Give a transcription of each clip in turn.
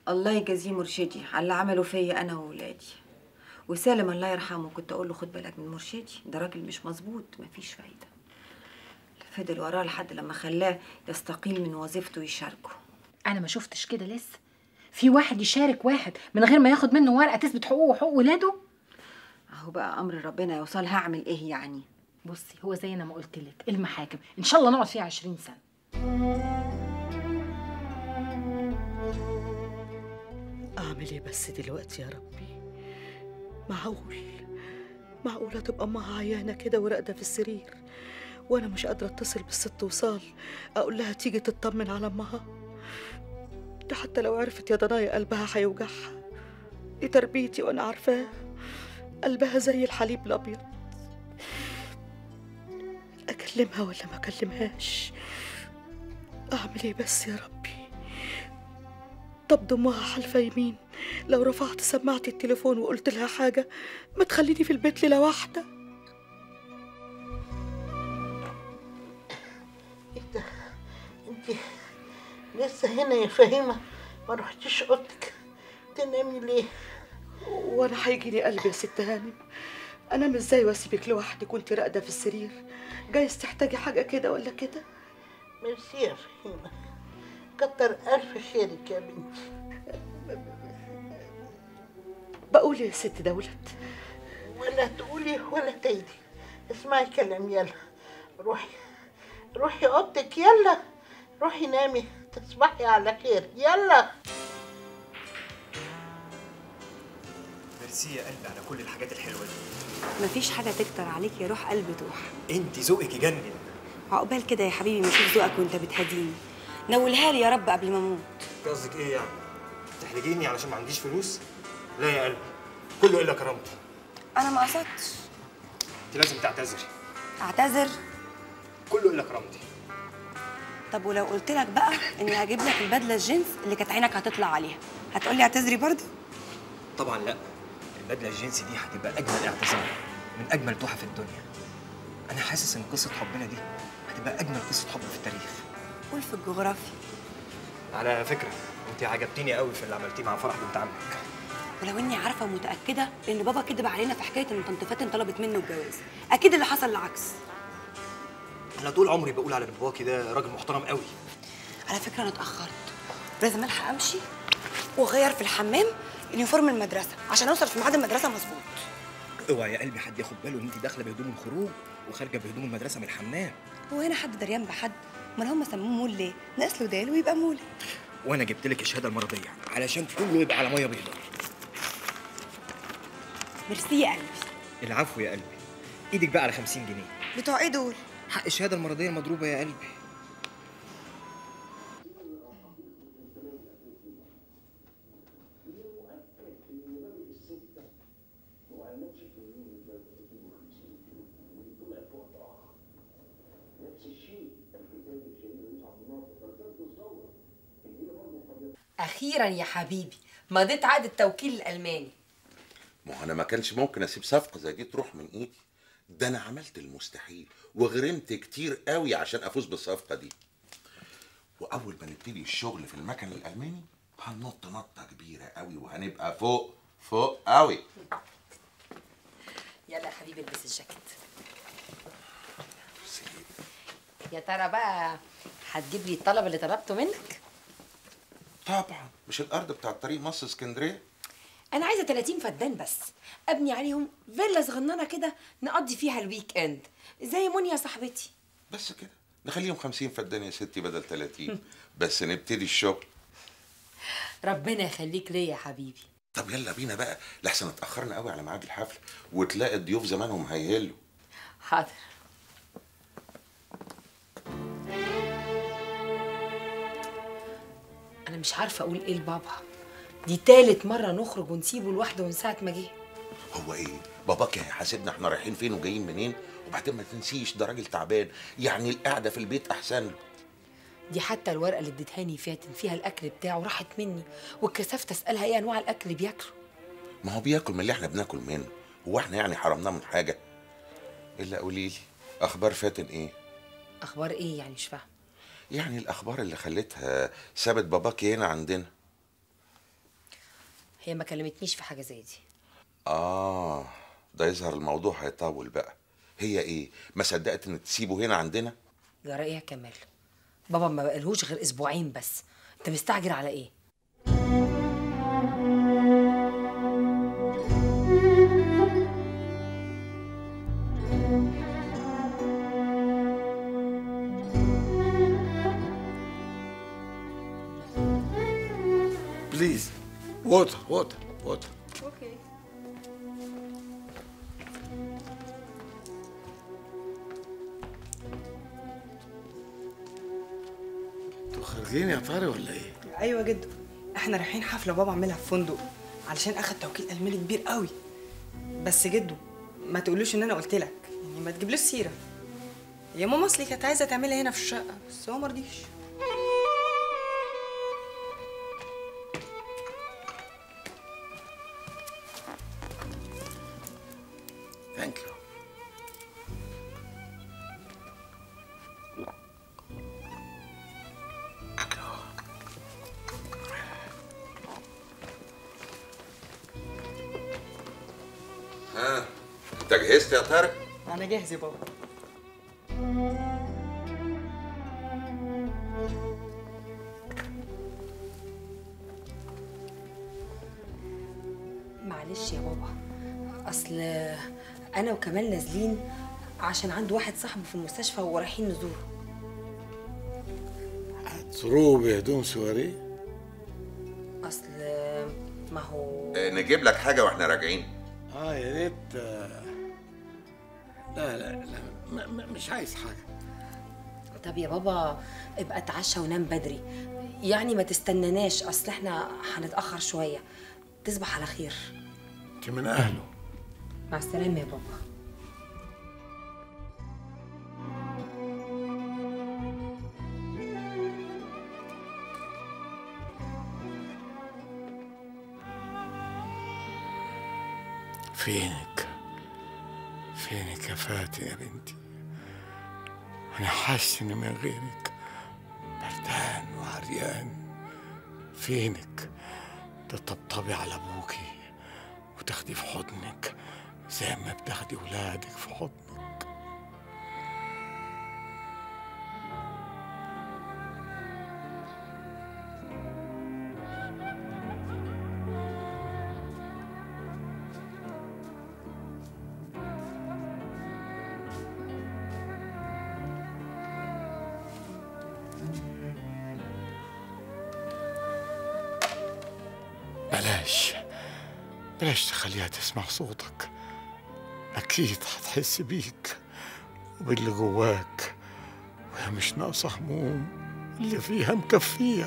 الله يجازيه مرشدي على اللي عمله فيا انا وولادي وسالم الله يرحمه كنت اقول له خد بالك من مرشدي ده راجل مش مظبوط مفيش فايده فضل وراه لحد لما خلاه يستقيل من وظيفته ويشاركه انا ما شفتش كده لسه في واحد يشارك واحد من غير ما ياخد منه ورقه تثبت حقوقه وحقوق ولاده اهو بقى امر ربنا يوصل هعمل ايه يعني بصي هو زي انا ما قلت لك المحاكم ان شاء الله نقعد فيها 20 سنه أعمل إيه بس دلوقتي يا ربي معقول معقولة تبقى أمها عيانة كده وراقدة في السرير وأنا مش قادرة أتصل بالست وصال أقول لها تيجي تطمن على أمها ده حتى لو عرفت يا ضنايا قلبها هيوجعها دي تربيتي وأنا عارفاه قلبها زي الحليب الأبيض أكلمها ولا ما أكلمهاش أعمل إيه بس يا ربي طب دموعها حلفة يمين لو رفعت سماعة التليفون وقلت لها حاجة ما تخليني في البيت ليلة واحدة ايه ده انت لسه هنا يا فهيمة ما رحتيش اوضتك تنامي ليه وانا هيجيني قلبي يا ست هانم انام ازاي واسيبك لوحدك وانت راقدة في السرير جايز تحتاجي حاجة كده ولا كده ميرسي يا فهيمة كتر ألف خيرك يا بنتي بقول يا ست دولت ولا تقولي ولا تيدي اسمعي كلام يلا روحي روحي اوضتك يلا روحي نامي تصبحي على خير يلا ميرسي يا قلبي على كل الحاجات الحلوه دي مفيش حاجة تكتر عليك يا روح قلب توح انت ذوقك يجنن عقبال كده يا حبيبي ما اشوف ذوقك وانت بتهديني نولها لي يا رب قبل ما اموت قصدك ايه يعني تحرجيني علشان ما عنديش فلوس لا يا قلبي كله الا كرامتي انا ما قصدتش انت لازم تعتذري اعتذر كله الا كرامتي طب ولو قلت لك بقى اني هجيب لك البدله الجينز اللي كانت عينك هتطلع عليها هتقول لي اعتذري برضه طبعا لا البدله الجينسي دي هتبقى اجمل اعتذار من اجمل تحف في الدنيا انا حاسس ان قصه حبنا دي هتبقى اجمل قصه حب في التاريخ قول في الجغرافيا على فكره انت عجبتيني قوي في اللي عملتيه مع فرح بنت عمك ولو اني عارفه ومتاكده ان بابا كدب علينا في حكايه ان طنط فاتن طلبت منه الجواز اكيد اللي حصل العكس انا طول عمري بقول على باباكي ده راجل محترم قوي على فكره انا اتاخرت لازم الحق امشي واغير في الحمام يونيفورم المدرسه عشان اوصل في ميعاد المدرسه مظبوط اوعى يا قلبي حد ياخد باله ان انت داخله بهدوم الخروج وخارجه بهدوم المدرسه من الحمام هو هنا حد دريان بحد امال هم سموه مول ليه ناقص له دال ويبقى مول وانا جبت لك الشهاده المرضيه علشان كله يبقى على ميه بيضاء ميرسي يا قلبي العفو يا قلبي ايدك بقى على 50 جنيه بتوع ايه دول حق الشهاده المرضيه المضروبه يا قلبي اخيرا يا حبيبي مضيت عقد التوكيل الالماني ما هو انا ما كانش ممكن اسيب صفقه زي دي تروح من ايدي ده انا عملت المستحيل وغرمت كتير قوي عشان افوز بالصفقه دي واول ما نبتدي الشغل في المكن الالماني هننط نطه كبيره قوي وهنبقى فوق فوق قوي يلا يا حبيبي البس الجاكيت يا ترى بقى هتجيب لي الطلب اللي طلبته منك طبعا مش الارض بتاع طريق مصر اسكندريه انا عايزه 30 فدان بس ابني عليهم فيلا صغننه كده نقضي فيها الويك اند زي منيا صاحبتي بس كده نخليهم 50 فدان يا ستي بدل 30 بس نبتدي الشغل ربنا يخليك ليا يا حبيبي طب يلا بينا بقى لحسن اتاخرنا قوي على ميعاد الحفله وتلاقي الضيوف زمانهم هيهلوا حاضر انا مش عارفه اقول ايه لبابا دي تالت مره نخرج ونسيبه لوحده من ساعه ما جه هو ايه باباك هيحاسبنا احنا رايحين فين وجايين منين وبعدين ما تنسيش ده راجل تعبان يعني القعده في البيت احسن له دي حتى الورقه اللي اديتهاني فاتن فيها الاكل بتاعه راحت مني واتكسفت اسالها ايه انواع الاكل اللي بياكله ما هو بياكل من اللي احنا بناكل منه هو احنا يعني حرمناه من حاجه الا قولي لي اخبار فاتن ايه اخبار ايه يعني مش فاهم يعني الاخبار اللي خلتها سابت باباك هنا عندنا هي ما كلمتنيش في حاجه زي دي اه ده يظهر الموضوع هيطول بقى هي ايه ما صدقت ان تسيبه هنا عندنا جرى ايه يا كمال بابا ما بقالهوش غير اسبوعين بس انت مستعجل على ايه Please, water, water, water. اوكي انتوا خارجين يا طارق ولا ايه؟ ايوه جدا احنا رايحين حفله بابا عاملها في فندق علشان اخد توكيل الماني كبير قوي بس جدو ما تقولوش ان انا قلت لك يعني ما تجيبلوش سيره يا ماما اصلي كانت عايزه تعملها هنا في الشقه بس هو مرضيش ثانك يو ها انت جهزت يا طارق انا جاهز يا بابا معلش يا بابا اصل انا وكمال نازلين عشان عنده واحد صاحبه في المستشفى ورايحين نزوره هتزوروه بهدوم سواريه؟ اصل ما هو آه، نجيب لك حاجه واحنا راجعين اه يا ريت آه، لا لا لا ما ما مش عايز حاجه طب يا بابا ابقى اتعشى ونام بدري يعني ما تستناناش اصل احنا هنتاخر شويه تصبح على خير انت من اهله مع السلامه يا بابا فينك فينك يا فاتن يا بنتي انا حاسس اني من غيرك بردان وعريان فينك تطبطبي على ابوكي وتاخدي في حضنك زي ما بتاخدي ولادك في حضنك بلاش بلاش تخليها تسمع صوتك أكيد هتحس بيك وباللي جواك وهي مش ناقصة هموم اللي فيها مكفيها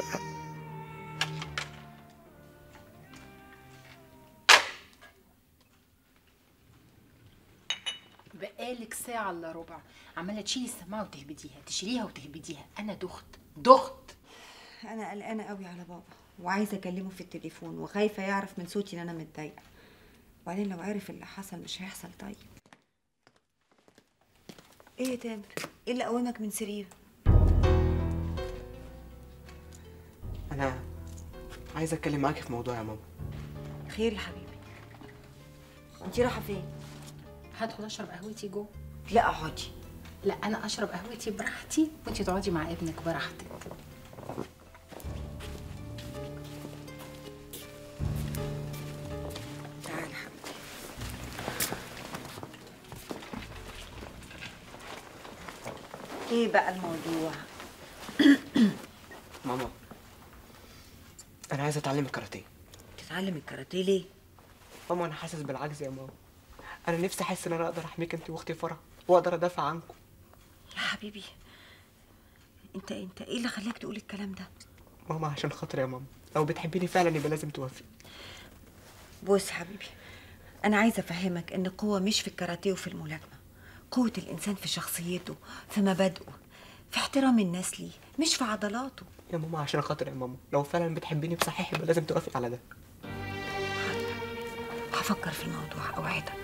بقالك ساعة الا ربع عمالة تشيلي السماعة وتهبديها تشيليها وتهبديها أنا دخت دخت انا قلقانه قوي على بابا وعايزه اكلمه في التليفون وخايفه يعرف من صوتي ان انا متضايقه وبعدين لو عرف اللي حصل مش هيحصل طيب ايه يا تامر ايه اللي قومك من سرير انا عايزه اتكلم معاكي في موضوع يا ماما خير يا حبيبي انت رايحه فين هدخل أشرب قهوتي جوه لا اقعدي لا أنا أشرب قهوتي براحتي وأنتي تقعدي مع ابنك براحتك تعالي حبيبي ايه بقى الموضوع ماما انا عايز اتعلم الكاراتيه تتعلم الكاراتيه ليه ماما انا حاسس بالعجز يا ماما انا نفسي احس ان انا اقدر احميك انت واختي فرح واقدر ادافع عنكم يا حبيبي انت انت ايه اللي خلاك تقول الكلام ده ماما عشان خاطر يا ماما لو بتحبيني فعلا يبقى لازم توافقي بص حبيبي انا عايزه افهمك ان القوه مش في الكاراتيه وفي الملاكمه قوه الانسان في شخصيته في مبادئه في احترام الناس ليه مش في عضلاته يا ماما عشان خاطر يا ماما لو فعلا بتحبيني بصحيح يبقى لازم توافقي على ده هفكر في الموضوع اوعدك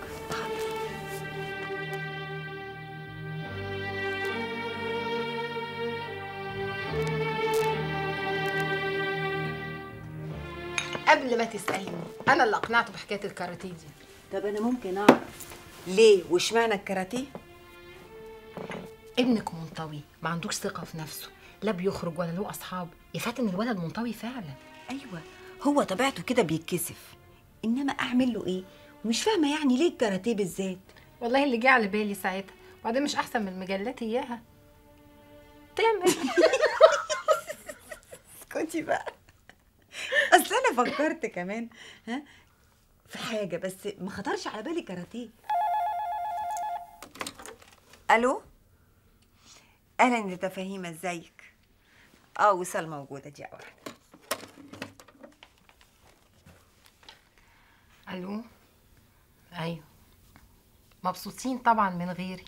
قبل ما تسالني انا اللي اقنعته بحكايه الكاراتيه دي طب انا ممكن اعرف ليه واشمعنى الكاراتيه ابنك منطوي ما عندوش ثقه في نفسه لا بيخرج ولا له اصحاب يا فاتن الولد منطوي فعلا ايوه هو طبيعته كده بيتكسف انما اعمل له ايه ومش فاهمه يعني ليه الكاراتيه بالذات والله اللي جه على بالي ساعتها وبعدين مش احسن من المجلات اياها تعمل اسكتي بقى اصل انا فكرت كمان ها في حاجه بس ما خطرش على بالي كاراتيه الو اهلا يا تفاهيمه ازيك اه وصل موجوده دي واحده الو ايوه مبسوطين طبعا من غيري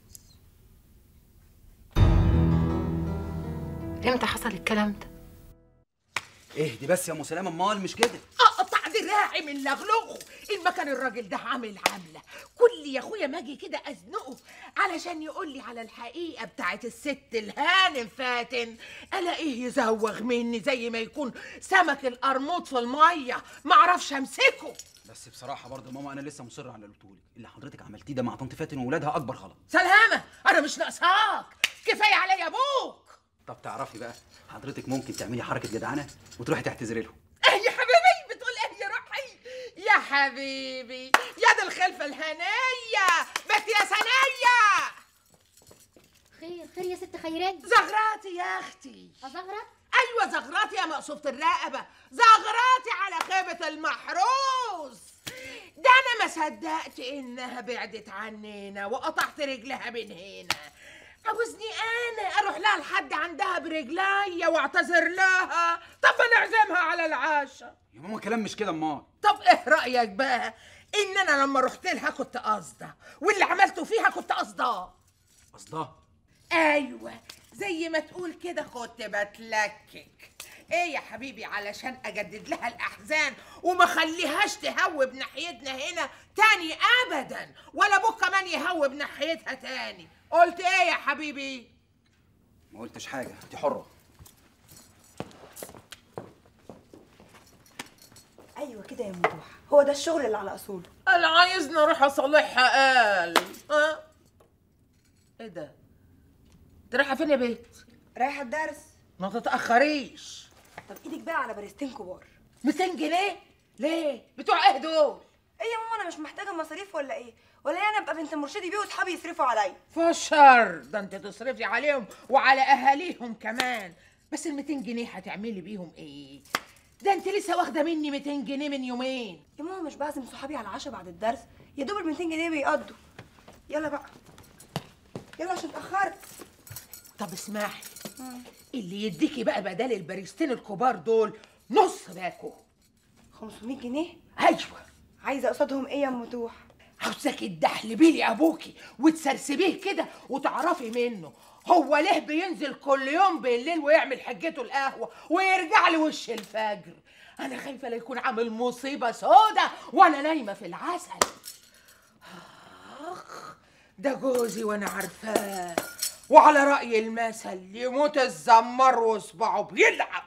امتى حصل الكلام ده اهدي بس يا ام سلامه امال مش كده اقطع دراعي من لغلغه ان ما كان الراجل ده عامل عامله كل يا اخويا ما اجي كده ازنقه علشان يقول لي على الحقيقه بتاعت الست الهانم فاتن الاقيه يزوغ مني زي ما يكون سمك القرموط في الميه ما اعرفش امسكه بس بصراحه برضه يا ماما انا لسه مصر على اللي قلتهولك اللي حضرتك عملتيه ده مع طنط فاتن وولادها اكبر غلط سلامه انا مش ناقصاك كفايه عليا ابوك طب تعرفي بقى حضرتك ممكن تعملي حركه جدعنه وتروحي تعتذري لهم ايه يا حبيبي بتقول ايه يا روحي يا حبيبي يا دي الخلفه الهنيه بس يا سنيه خير خير يا ست خيرات زغراتي يا اختي أزغرط ايوه زغراتي يا مقصوفة الرقبة زغراتي على خيبة المحروس ده انا ما صدقت انها بعدت عننا وقطعت رجلها من هنا عاوزني انا اروح لها لحد عندها برجليا واعتذر لها طب ما نعزمها على العشاء يا ماما كلام مش كده امال طب ايه رايك بقى ان انا لما رحت لها كنت قاصده واللي عملته فيها كنت قاصداه قصدها ايوه زي ما تقول كده كنت بتلكك ايه يا حبيبي علشان اجدد لها الاحزان وما خليهاش تهوب ناحيتنا هنا تاني ابدا ولا ابوك كمان يهوب ناحيتها تاني قلت ايه يا حبيبي ما قلتش حاجه انت حره ايوه كده يا ممدوح هو ده الشغل اللي على اصوله قال عايزني اروح اصالحها قال ها ايه ده انت رايحه فين يا بيت رايحه الدرس ما تتاخريش طب ايدك بقى على بارستين كبار 200 جنيه ليه بتوع ايه دول ايه يا ماما انا مش محتاجه مصاريف ولا ايه ولا انا ابقى بنت مرشدي بيه واصحابي يصرفوا عليا فشر ده انت تصرفي عليهم وعلى اهاليهم كمان بس ال 200 جنيه هتعملي بيهم ايه ده انت لسه واخده مني 200 جنيه من يومين يا ماما مش بعزم صحابي على العشاء بعد الدرس يا دوب ال 200 جنيه بيقضوا يلا بقى يلا عشان اتاخرت طب اسمعي اللي يديكي بقى بدل الباريستين الكبار دول نص باكو 500 جنيه ايوه عايزه قصادهم ايه يا ام ممدوح عاوزاكي تدحلبي لي ابوكي وتسرسبيه كده وتعرفي منه هو ليه بينزل كل يوم بالليل ويعمل حجته القهوه ويرجع لي وش الفجر انا خايفه لا يكون عامل مصيبه سودا وانا نايمه في العسل اخ ده جوزي وانا عارفاه وعلى راي المثل يموت الزمر وصباعه بيلعب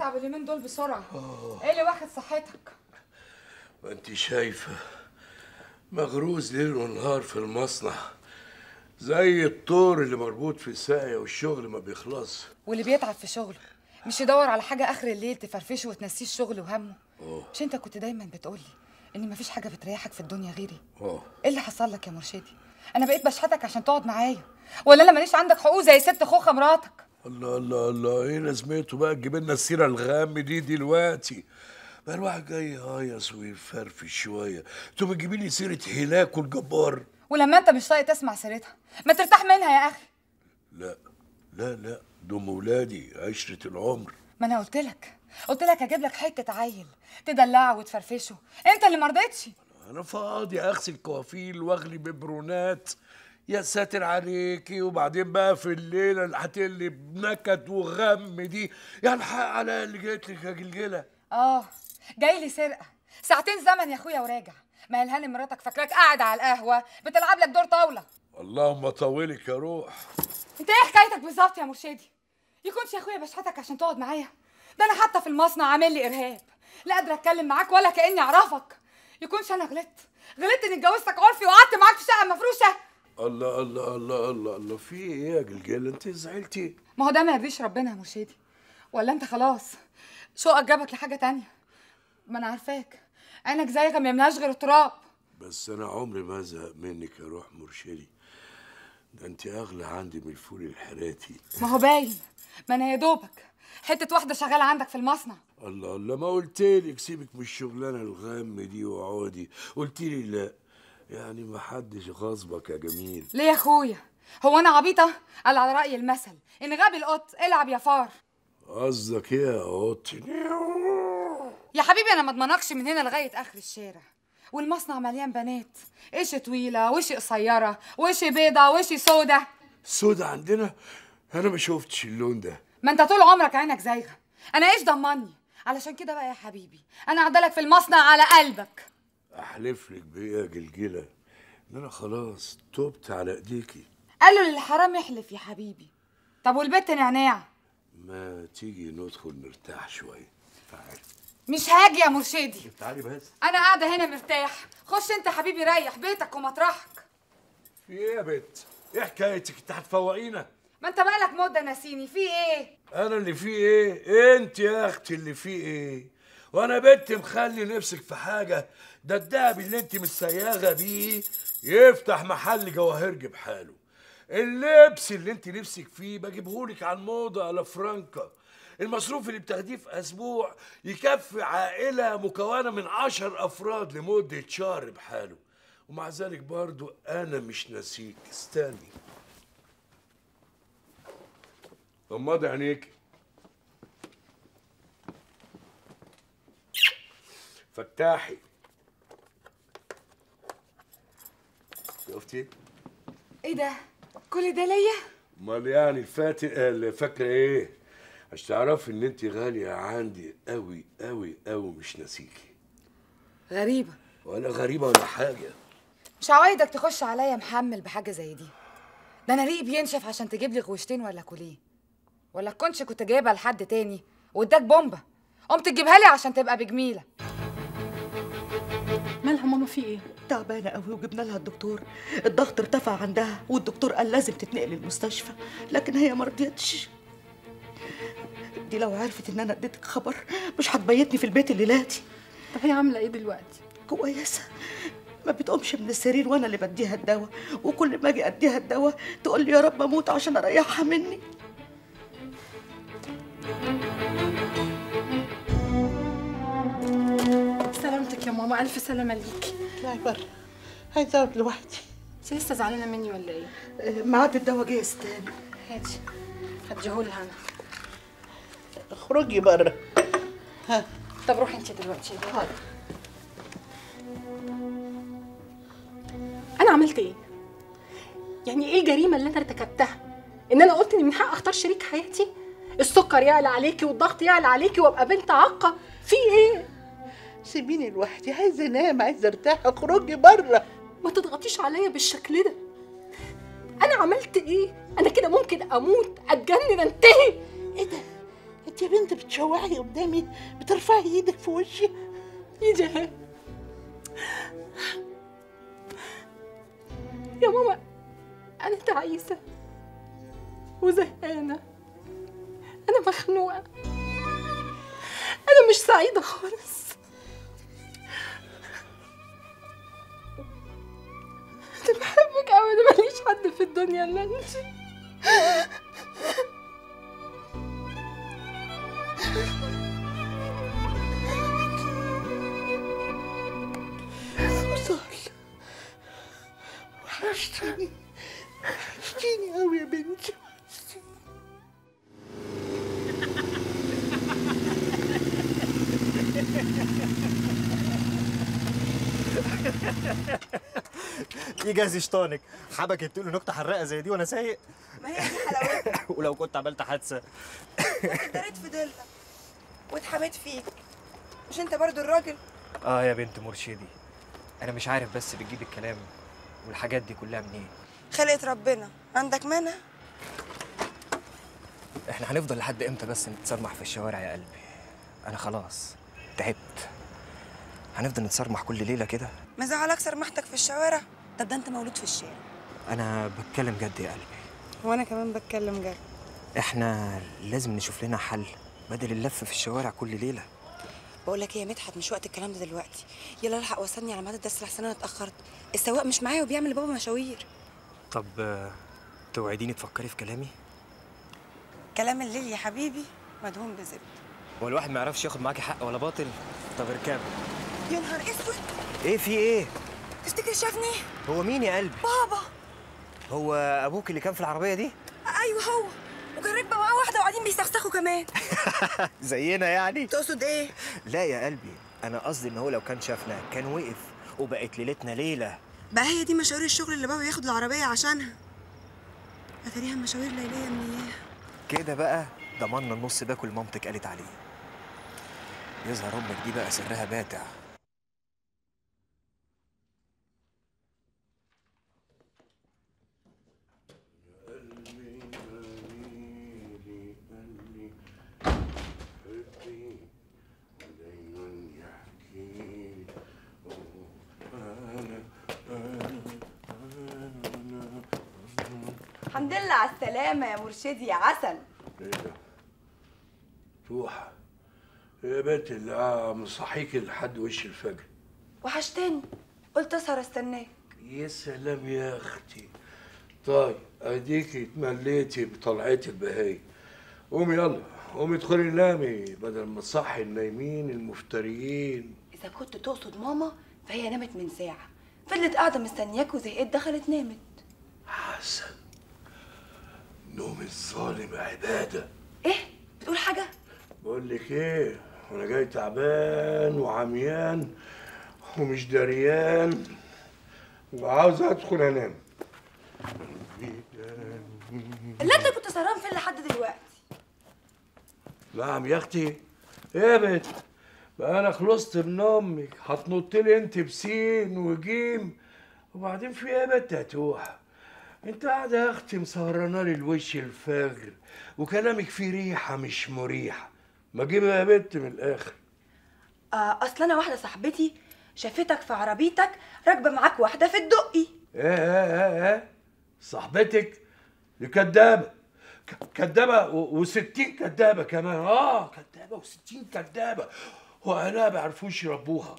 بتتعب اليومين دول بسرعه ايه اللي واخد صحتك ما انت شايفة مغروز ليل ونهار في المصنع زي الطور اللي مربوط في الساقية والشغل ما بيخلص واللي بيتعب في شغله مش يدور على حاجه اخر الليل تفرفشه وتنسيه الشغل وهمه اه مش انت كنت دايما بتقولي ان مفيش حاجه بتريحك في الدنيا غيري اه ايه اللي حصل لك يا مرشدي انا بقيت بشحتك عشان تقعد معايا ولا انا ماليش عندك حقوق زي ست خوخه مراتك الله الله الله ايه لازمته بقى تجيب لنا السيرة الغام دي دلوقتي بقى الواحد جاي يهيص ويفرفش شوية تقوم تجيبي لي سيرة هلاك والجبار ولما انت مش طايق تسمع سيرتها ما ترتاح منها يا اخي لا لا لا دول ولادي عشرة العمر ما انا قلت لك قلت لك اجيب لك حته عيل تدلعه وتفرفشه انت اللي مرضتش انا فاضي اغسل كوافيل واغلي ببرونات يا ساتر عليكي وبعدين بقى في الليله اللي هتقلي بنكد وغم دي يعني الحق على اللي جيت لك يا جلجله اه جاي لي سرقه ساعتين زمن يا اخويا وراجع ما الهاني مراتك فاكراك قاعد على القهوه بتلعب لك دور طاوله اللهم طولك يا روح انت ايه حكايتك بالظبط يا مرشدي يكونش يا اخويا بشحتك عشان تقعد معايا ده انا حتى في المصنع عامل لي ارهاب لا قادره اتكلم معاك ولا كاني اعرفك يكونش انا غلطت غلطت اني اتجوزتك عرفي وقعدت معاك في شقه مفروشه الله الله الله الله الله في ايه يا جلجله انت زعلتي ما هو ده ما يرضيش ربنا يا مرشدي ولا انت خلاص شوقك جابك لحاجه تانية ما انا عارفاك عينك زيغه ما يملاش غير التراب بس انا عمري ما ازهق منك يا روح مرشدي ده انت اغلى عندي من الفول الحراتي ما هو باين ما انا يا دوبك حته واحده شغاله عندك في المصنع الله الله ما قلتلك سيبك من الشغلانه الغم دي واقعدي قلت لي لا يعني ما حدش غصبك يا جميل ليه يا اخويا هو انا عبيطه قال على راي المثل ان غاب القط العب يا فار قصدك ايه يا قط يا حبيبي انا ما اضمنكش من هنا لغايه اخر الشارع والمصنع مليان بنات ايش طويله وش قصيره وش بيضه وش سودا سودا عندنا انا ما شفتش اللون ده ما انت طول عمرك عينك زايغه انا ايش ضمني علشان كده بقى يا حبيبي انا عدلك في المصنع على قلبك احلف لك بايه يا جلجله ان انا خلاص تبت على ايديكي قالوا للحرام يحلف يا حبيبي طب والبت نعناع ما تيجي ندخل نرتاح شويه تعالي مش هاجي يا مرشدي تعالي بس انا قاعده هنا مرتاح خش انت حبيبي ريح بيتك ومطرحك في ايه يا بت ايه حكايتك انت هتفوقينا ما انت بقالك مده ناسيني في ايه انا اللي فيه ايه انت يا اختي اللي فيه ايه وانا بنت مخلي نفسك في حاجه ده الدهب اللي انت متسياغه بيه يفتح محل جواهرجي بحاله اللبس اللي انت نفسك فيه بجيبهولك على الموضه على فرانكا المصروف اللي بتاخديه في اسبوع يكفي عائله مكونه من عشر افراد لمده شهر بحاله ومع ذلك برضو انا مش ناسيك استني غمضي عينيك فتاحي شفتي ايه ده كل ده ليا امال يعني الفاتن اللي فاكره ايه عشان تعرفي ان انت غاليه عندي قوي قوي قوي مش ناسيكي غريبه ولا غريبه ولا حاجه مش عوايدك تخش عليا محمل بحاجه زي دي ده انا ريقي بينشف عشان تجيب لي غوشتين ولا كوليه ولا كنتش كنت جايبها لحد تاني واداك بومبا قمت تجيبها لي عشان تبقى بجميله مالها ماما في ايه؟ تعبانة قوي وجبنا لها الدكتور الضغط ارتفع عندها والدكتور قال لازم تتنقل المستشفى لكن هي ما رضيتش دي لو عرفت ان انا اديتك خبر مش هتبيتني في البيت الليلاتي طب هي عاملة ايه دلوقتي؟ كويسة ما بتقومش من السرير وانا اللي بديها الدواء وكل ما اجي اديها الدواء تقول لي يا رب اموت عشان اريحها مني سلامتك يا ماما الف سلامه ليكي اطلعي بره عايزه اقعد لوحدي انت لسه زعلانه مني ولا ايه ميعاد الدواء جه استنى هاتي هديهولها انا اخرجي بره ها طب روحي انت دلوقتي حاضر انا عملت ايه يعني ايه الجريمه اللي انا ارتكبتها ان انا قلت ان من حق اختار شريك حياتي السكر يعلى عليكي والضغط يعلى عليكي وابقى بنت عاقه في ايه سيبيني لوحدي عايزه انام عايزه ارتاح اخرجي بره ما تضغطيش عليا بالشكل ده انا عملت ايه انا كده ممكن اموت اتجنن انتهي ايه ده انت يا بنت بتشوحي قدامي بترفعي ايدك في وشي ايدي اهي يا ماما انا تعيسه وزهقانه انا مخنوقه انا مش سعيده خالص انا بحبك قوي انا ماليش حد في الدنيا الا انت وصال وحشتيني وحشتيني قوي يا بنتي يجهز شيطانك حبكت تقول له نكته حراقه زي دي وانا سايق ما هي دي حلاوتها ولو كنت عملت حادثه اتدريت في دلة واتحميت فيك مش انت برضو الراجل اه يا بنت مرشدي انا مش عارف بس بتجيب الكلام والحاجات دي كلها منين خلقة ربنا عندك مانع احنا هنفضل لحد امتى بس نتصرمح في الشوارع يا قلبي انا خلاص تعبت هنفضل نتصرمح كل ليله كده مزعلك سرمحتك في الشوارع طب ده انت مولود في الشارع انا بتكلم جد يا قلبي وانا كمان بتكلم جد احنا لازم نشوف لنا حل بدل اللف في الشوارع كل ليله بقول لك ايه يا مدحت مش وقت الكلام ده دلوقتي يلا الحق وصلني على ميعاد الدرس لحسن انا اتاخرت السواق مش معايا وبيعمل لبابا مشاوير طب آه، توعديني تفكري في كلامي كلام الليل يا حبيبي مدهون بزبد هو الواحد ما يعرفش ياخد معاكي حق ولا باطل طب اركبي يا نهار اسود ايه في ايه تفتكر شافني هو مين يا قلبي بابا هو ابوك اللي كان في العربيه دي ايوه هو وكان راكبه معاه واحده وقاعدين بيسخسخوا كمان زينا يعني تقصد ايه لا يا قلبي انا قصدي ان هو لو كان شافنا كان وقف وبقت ليلتنا ليله بقى هي دي مشاوير الشغل اللي بابا ياخد العربيه عشانها اتاريها مشاوير ليليه من اياها كده بقى ضمننا النص باكل مامتك قالت عليه يظهر امك دي بقى سرها باتع الحمد لله على السلامه يا مرشدي يا عسل ايه ده؟ توحة يا بنت اللي آه مصحيك لحد وش الفجر وحشتني قلت اسهر استناك يا سلام يا اختي طيب اديكي اتمليتي بطلعتي البهاي قومي يلا قومي ادخلي نامي بدل ما تصحي النايمين المفتريين اذا كنت تقصد ماما فهي نامت من ساعه فضلت قاعده مستنياك وزهقت دخلت نامت حسن نوم الظالم عباده ايه بتقول حاجه بقول لك ايه انا جاي تعبان وعميان ومش دريان وعاوز ادخل انام اللي انت كنت سهران فين لحد دلوقتي نعم يا اختي ايه يا بنت بقى انا خلصت من امك هتنط لي انت بسين وجيم وبعدين في ايه يا بنت يا توحه انت قاعده يا اختي مسهرانه لي الوش الفجر وكلامك فيه ريحه مش مريحه ما جيبها يا بنت من الاخر آه اصل انا واحده صاحبتي شافتك في عربيتك راكبه معاك واحده في الدقي ايه ايه ايه ايه صاحبتك دي كدابه ك- كدابه وستين كدابه كمان اه كدابه وستين كدابه واهلها ما بيعرفوش يربوها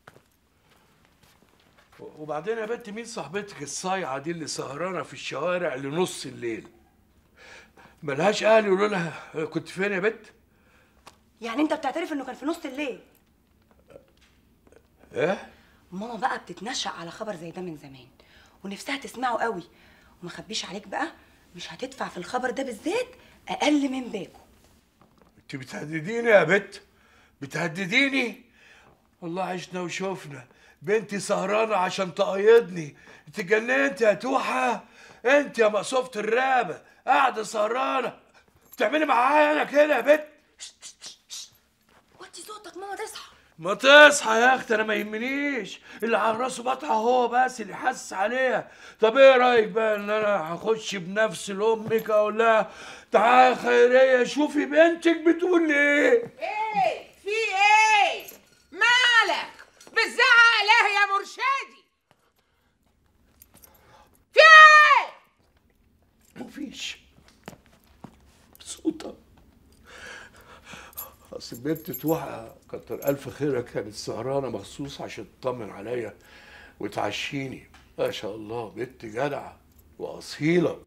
و- وبعدين يا بنت مين صاحبتك الصايعه دي اللي سهرانه في الشوارع لنص الليل ملهاش اهل يقولوا لها كنت فين يا بنت يعني انت بتعترف انه كان في نص الليل ايه ماما بقى بتتنشأ على خبر زي ده من زمان ونفسها تسمعه قوي وما خبيش عليك بقى مش هتدفع في الخبر ده بالذات اقل من باكو انت بتهدديني يا بت بتهدديني والله عشنا وشوفنا بنتي سهرانة عشان تقيدني انت جننت يا توحة انت يا مقصوفة الرابة قاعدة سهرانة بتعملي معايا انا كده يا بت وطي صوتك ماما تصحى ما تصحى يا اختي انا ما يهمنيش اللي على راسه بطحه هو بس اللي حاسس عليها طب ايه رايك بقى ان انا هخش بنفسي لامك اقول لها تعالي يا خيريه شوفي بنتك بتقول ايه ايه في ايه مالك بتزعق ليه يا مرشدي في ايه مفيش صوتها اصل البنت توحى كتر الف خيرها كانت سهرانه مخصوص عشان تطمن عليا وتعشيني ما شاء الله بنت جدعه واصيله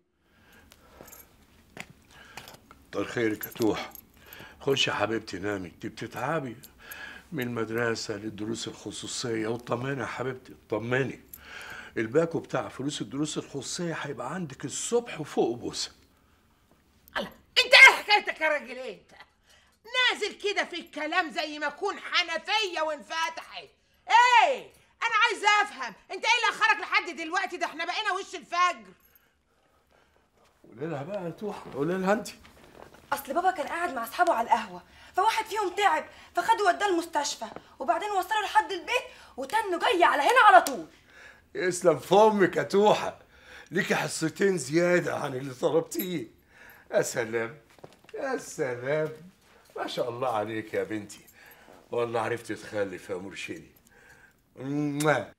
كتر خيرك يا توحى خش يا حبيبتي نامي انت بتتعبي من المدرسة للدروس الخصوصية وطمني يا حبيبتي طمني الباكو بتاع فلوس الدروس الخصوصية هيبقى عندك الصبح وفوق بوسة انت ايه حكايتك يا راجل انت نازل كده في الكلام زي ما اكون حنفيه وانفتحت ايه انا عايزه افهم انت ايه اللي اخرك لحد دلوقتي ده احنا بقينا وش الفجر قولي لها بقى يا توحى قولي لها انت اصل بابا كان قاعد مع اصحابه على القهوه فواحد فيهم تعب فخدوا وداه المستشفى وبعدين وصلوا لحد البيت وتنه جاي على هنا على طول يسلم في امك يا توحى ليكي حصتين زيادة عن اللي طلبتيه يا سلام يا سلام ما شاء الله عليك يا بنتي والله عرفت تخلف يا مرشدي موا.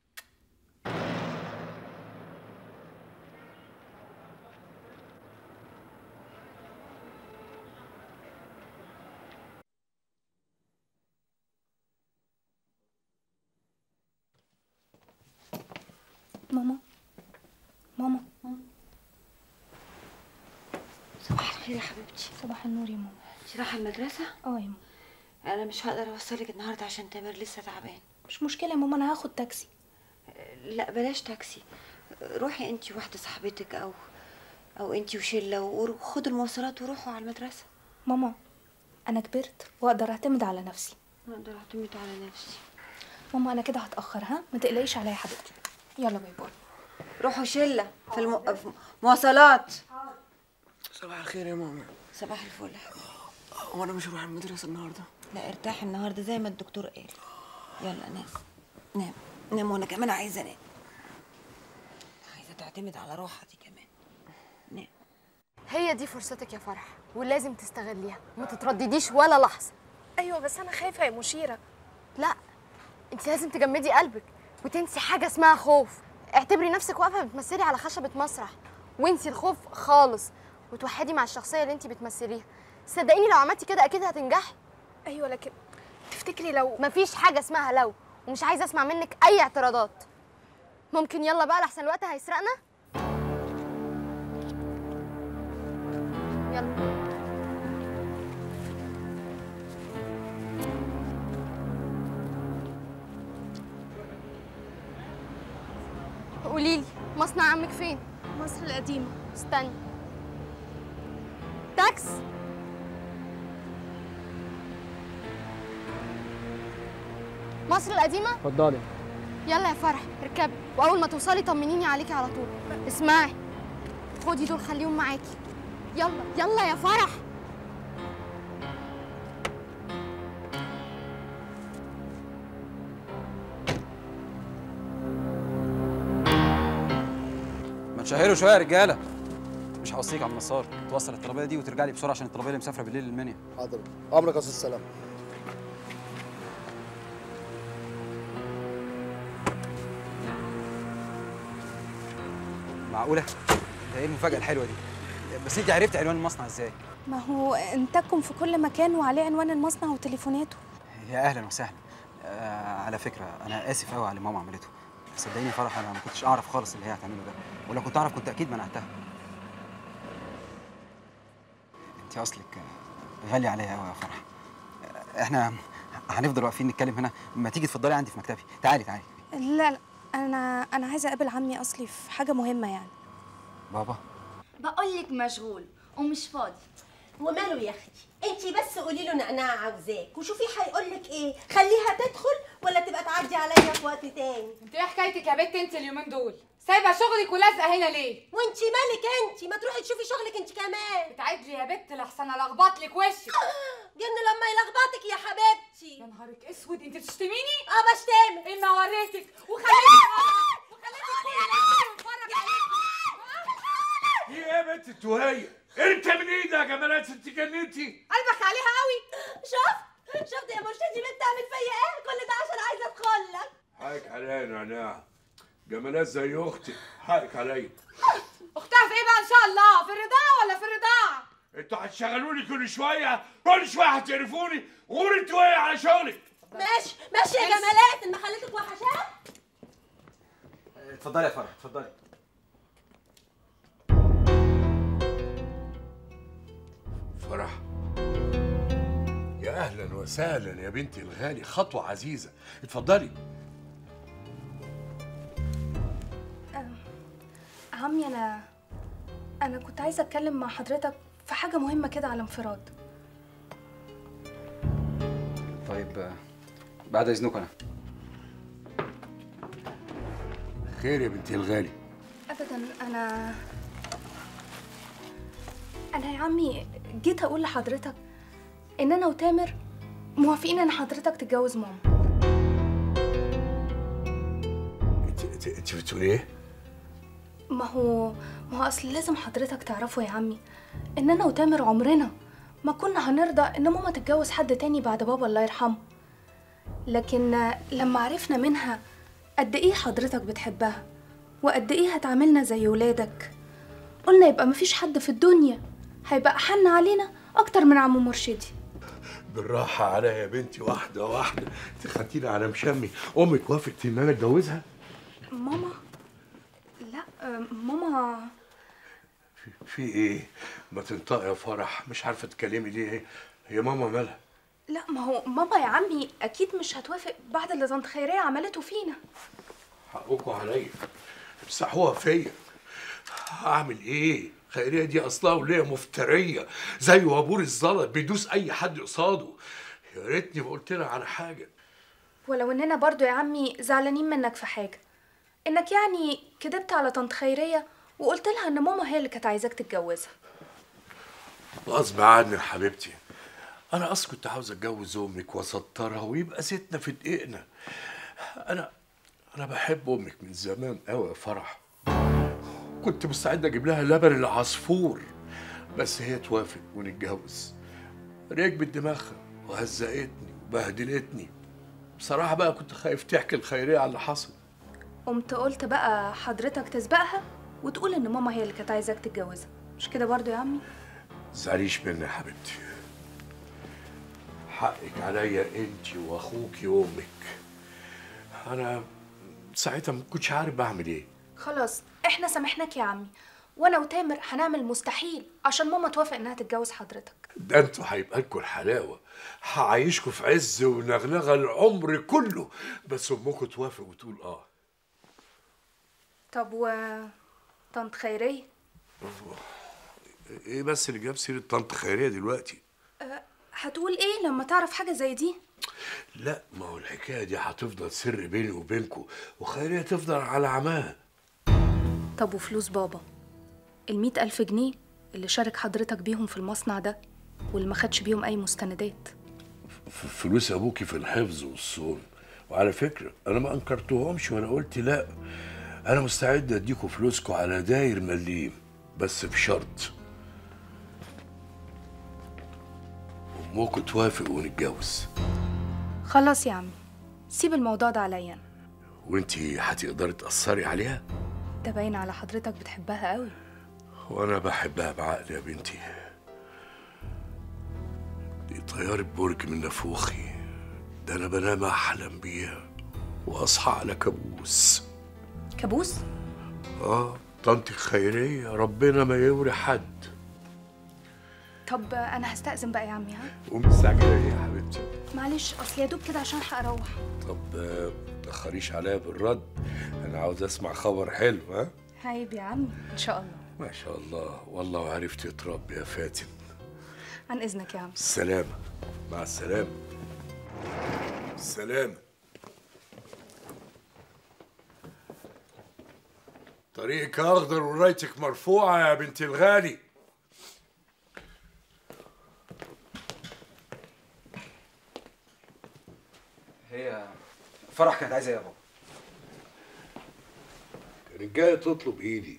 ماما ماما صباح الخير يا حبيبتي صباح النور يا ماما انت رايحه المدرسه اه يا ماما انا مش هقدر اوصلك النهارده عشان تامر لسه تعبان مش مشكله يا ماما انا هاخد تاكسي لا بلاش تاكسي روحي انت وواحده صاحبتك او او انت وشله وخدوا المواصلات وروحوا على المدرسه ماما انا كبرت واقدر اعتمد على نفسي اقدر اعتمد على نفسي ماما انا كده هتاخر ها ما تقلقيش عليا يا حبيبتي يلا باي باي روحوا شله في, الم... في مواصلات صباح الخير يا ماما صباح الفل هو انا مش هروح المدرسه النهارده لا ارتاحي النهارده زي ما الدكتور قال يلا نام نام نام وانا كمان عايزه انام عايزه تعتمد على روحها دي كمان نام هي دي فرصتك يا فرح ولازم تستغليها ما تتردديش ولا لحظه ايوه بس انا خايفه يا مشيره لا انت لازم تجمدي قلبك وتنسي حاجه اسمها خوف اعتبري نفسك واقفه بتمثلي على خشبه مسرح وانسي الخوف خالص وتوحدي مع الشخصيه اللي انت بتمثليها صدقيني لو عملتي كده اكيد هتنجحي ايوه لكن تفتكري لو مفيش حاجه اسمها لو ومش عايزه اسمع منك اي اعتراضات ممكن يلا بقى لحسن الوقت هيسرقنا يلا قوليلي مصنع عمك فين مصر القديمه استني تاكس مصر القديمة اتفضلي يلا يا فرح اركبي واول ما توصلي طمنيني عليكي على طول اسمعي خدي دول خليهم معاكي يلا يلا يا فرح ما تشهروا شويه يا رجاله مش هوصيك على المسار توصل الطلبيه دي وترجع لي بسرعه عشان الطلبيه اللي مسافره بالليل المنيا حاضر امرك يا استاذ سلام معقوله ده ايه المفاجاه الحلوه دي بس انت عرفت عنوان المصنع ازاي ما هو انتاجكم في كل مكان وعليه عنوان المصنع وتليفوناته يا اهلا وسهلا آه على فكره انا اسف قوي على اللي ماما عملته صدقيني يا فرح انا ما كنتش اعرف خالص اللي هي هتعمله ده ولو كنت اعرف كنت اكيد منعتها انت اصلك غاليه عليا قوي يا فرح آه، احنا هنفضل واقفين نتكلم هنا ما تيجي تفضلي عندي في مكتبي تعالي تعالي لا لا انا انا عايزه اقابل عمي اصلي في حاجه مهمه يعني بابا بقول لك مشغول ومش فاضي وماله يا اختي انت بس قولي له نعناع عاوزاك وشوفي هيقول لك ايه خليها تدخل ولا تبقى تعدي عليا في وقت تاني انت ايه حكايتك يا بت انت اليومين دول سايبه شغلك ولازقه هنا ليه وانتي مالك انتي ما تروحي تشوفي شغلك انتي كمان بتعد لي يا بت لحسن الخبط لك وشك جن لما يلخبطك يا حبيبتي يا نهارك اسود انت بتشتميني اه بشتمك ايه ما وريتك وخليتي في ايه يا بنت التوهيه انت من ايدك يا جمالات انت جننتي قلبك عليها قوي شفت شفت يا مرشدي بنت تعمل فيا ايه كل ده عشان عايزه ادخل لك حقك عليا يا نعناع جمالات زي اختي حقك عليا اختها في ايه بقى ان شاء الله في الرضاعه ولا في الرضاعه انتوا هتشغلوني كل شويه كل شويه هتقرفوني غور التوهيه على شغلك ماشي ماشي يا جمالات ان خليتك وحشات اتفضلي يا فرح اتفضلي فرح يا اهلا وسهلا يا بنتي الغالي خطوه عزيزه اتفضلي عمي انا انا كنت عايزه اتكلم مع حضرتك في حاجه مهمه كده على انفراد طيب آه، بعد اذنك انا خير يا بنتي الغالي ابدا انا انا يا عمي جيت اقول لحضرتك ان انا وتامر موافقين ان حضرتك تتجوز ماما انت انت, انت بتقولي ايه ما هو ما هو اصل لازم حضرتك تعرفه يا عمي ان انا وتامر عمرنا ما كنا هنرضى ان ماما تتجوز حد تاني بعد بابا الله يرحمه لكن لما عرفنا منها قد ايه حضرتك بتحبها وقد ايه هتعاملنا زي ولادك قلنا يبقى مفيش حد في الدنيا هيبقى حن علينا اكتر من عمو مرشدي بالراحه عليا يا بنتي واحده واحده انت خدتيني على مشمي امك وافقت ان انا اتجوزها ماما لا آه، ماما في ايه ما تنطقي يا فرح مش عارفه تتكلمي ليه هي ماما مالها لا ما هو ماما يا عمي اكيد مش هتوافق بعد اللي طنط خيريه عملته فينا حقكم عليا امسحوها فيا هعمل ايه خيريه دي اصلها وليه مفتريه زي وابور الزلط بيدوس اي حد قصاده يا ريتني ما قلت لها على حاجه ولو اننا برضو يا عمي زعلانين منك في حاجه انك يعني كدبت على طنط خيريه وقلت لها ان ماما هي اللي كانت عايزاك تتجوزها غصب عني يا حبيبتي انا اصلا كنت عاوز اتجوز امك واسطرها ويبقى ستنا في دقيقنا انا انا بحب امك من زمان قوي يا فرح كنت مستعد اجيب لها لبن العصفور بس هي توافق ونتجوز ركبت دماغها وهزقتني وبهدلتني بصراحة بقى كنت خايف تحكي الخيرية على اللي حصل قمت قلت بقى حضرتك تسبقها وتقول ان ماما هي اللي كانت عايزاك تتجوزها مش كده برضو يا عمي تزعليش مني يا حبيبتي حقك عليا انت واخوكي وامك انا ساعتها ما كنتش عارف بعمل ايه خلاص احنا سامحناك يا عمي وانا وتامر هنعمل مستحيل عشان ماما توافق انها تتجوز حضرتك ده انتوا هيبقى لكم الحلاوه هعيشكم في عز ونغنغه العمر كله بس امكم توافق وتقول اه طب و طنط خيريه ايه بس اللي جاب سيره طنط خيريه دلوقتي أه هتقول ايه لما تعرف حاجه زي دي لا ما هو الحكايه دي هتفضل سر بيني وبينكم وخيريه تفضل على عماها طب وفلوس بابا المئة ألف جنيه اللي شارك حضرتك بيهم في المصنع ده واللي ما خدش بيهم أي مستندات ف- فلوس ابوكي في الحفظ والصون وعلى فكره انا ما انكرتهمش ولا قلت لا انا مستعد اديكوا فلوسكم على داير مليم بس بشرط امكم توافق ونتجوز خلاص يا عمي سيب الموضوع ده عليا أنا. وانتي هتقدري تاثري عليها ده باين على حضرتك بتحبها قوي وانا بحبها بعقل يا بنتي دي طيارة برج من نافوخي ده انا بنام احلم بيها واصحى على كابوس كابوس اه طنطي خيرية ربنا ما يوري حد طب أنا هستأذن بقى يا عمي ها قومي مستعجلة ايه يا حبيبتي معلش أصل يا دوب كده عشان هروح طب آه، متأخريش عليا بالرد انا عاوز اسمع خبر حلو ها عيب يا عمي إن شاء الله ما شاء الله والله عرفت تربي يا فاتن عن إذنك يا عمي السلامة مع السلامة السلامة طريقك اخضر ورايتك مرفوعه يا بنت الغالي هي فرح كانت عايزه ايه يا بابا كانت جايه تطلب ايدي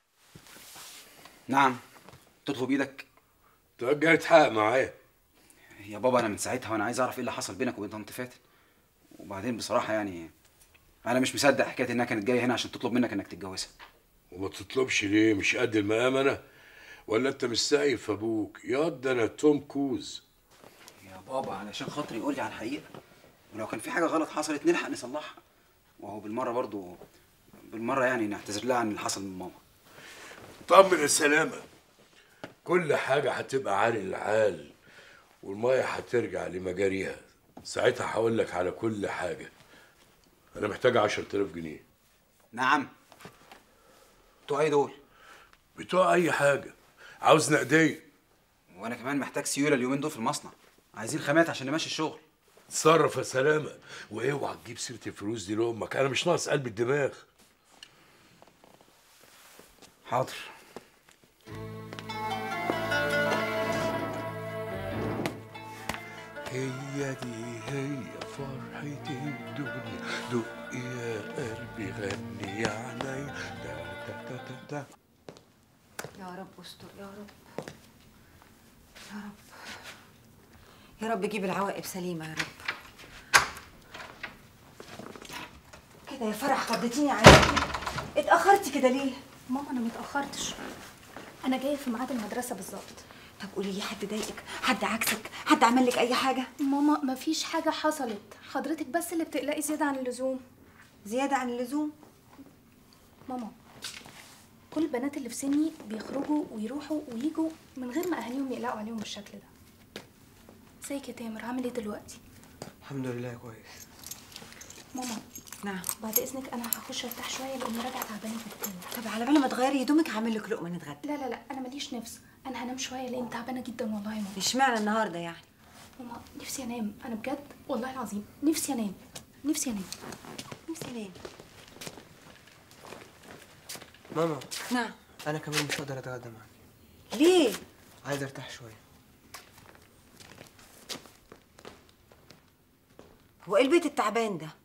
نعم تطلب ايدك انت جاي تحقق معايا يا بابا انا من ساعتها وانا عايز اعرف ايه اللي حصل بينك وبين طنط فاتن وبعدين بصراحه يعني انا مش مصدق حكايه انها كانت جايه هنا عشان تطلب منك انك تتجوزها وما تطلبش ليه مش قد المقام انا ولا انت مش سايف ابوك ياض ده انا توم كوز يا بابا علشان خاطري قول لي على الحقيقه ولو كان في حاجه غلط حصلت نلحق نصلحها وهو بالمره برضو بالمره يعني نعتذر لها عن اللي حصل من ماما طمن السلامة كل حاجة هتبقى عالي العال والمية هترجع لمجاريها ساعتها هقول لك على كل حاجة أنا محتاج عشرة آلاف جنيه نعم بتوع ايه دول؟ بتوع أي حاجة عاوز نقدية وانا كمان محتاج سيوله اليومين دول في المصنع عايزين خامات عشان نمشي الشغل اتصرف يا سلامة واوعى تجيب سيرة الفلوس دي لأمك أنا مش ناقص قلب الدماغ حاضر هي دي هي فرحة الدنيا دق يا قلبي غني يا عيني دا دا دا دا دا يا رب استر يا رب يا رب يا رب جيب العواقب سليمة يا رب كده يا فرح خضتيني عليكي اتأخرتي كده ليه؟ ماما انا متاخرتش انا جايه في ميعاد المدرسه بالظبط طب قولي لي حد ضايقك حد عكسك حد عمل لك اي حاجه ماما مفيش حاجه حصلت حضرتك بس اللي بتقلقي زياده عن اللزوم زياده عن اللزوم ماما كل البنات اللي في سني بيخرجوا ويروحوا ويجوا من غير ما اهاليهم يقلقوا عليهم بالشكل ده ازيك يا تامر عامل ايه دلوقتي الحمد لله كويس ماما نعم بعد اذنك انا هخش ارتاح شويه لاني راجعه تعبانه جدا طب على بال ما تغيري هدومك هعمل لك لقمه نتغدى لا لا لا انا ماليش نفس انا هنام شويه لان تعبانه جدا والله يا ماما اشمعنى النهارده يعني ماما نفسي انام انا بجد والله العظيم نفسي انام نفسي انام نفسي انام ماما نعم انا كمان مش هقدر اتغدى معاك ليه عايز ارتاح شويه هو ايه البيت التعبان ده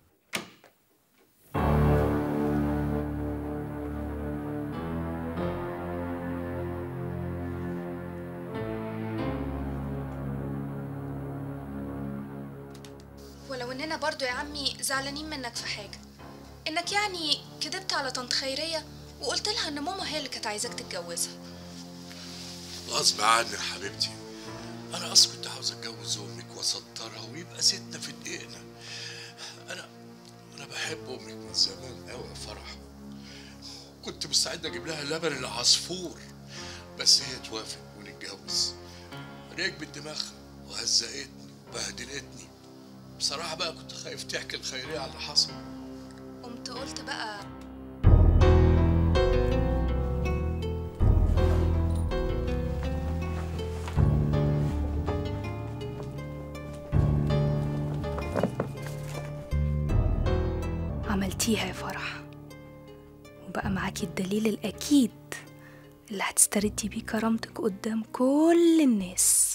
ولو اننا برضو يا عمي زعلانين منك في حاجه انك يعني كدبت على طنط خيريه وقلت لها ان ماما هي اللي كانت عايزاك تتجوزها غصب عني يا حبيبتي انا اصلا كنت عاوز اتجوز امك واسطرها ويبقى ستنا في دقيقنا انا انا بحب امك من زمان قوي يا فرح كنت مستعد اجيب لها لبن العصفور بس هي توافق ونتجوز ركبت دماغها وهزقتني وبهدلتني بصراحة بقى كنت خايف تحكي الخيرية على اللي حصل قمت قلت بقى عملتيها يا فرح وبقى معاكي الدليل الأكيد اللي هتستردي بيه كرامتك قدام كل الناس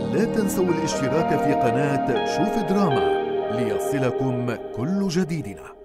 لا تنسوا الاشتراك في قناة شوف دراما ليصلكم كل جديدنا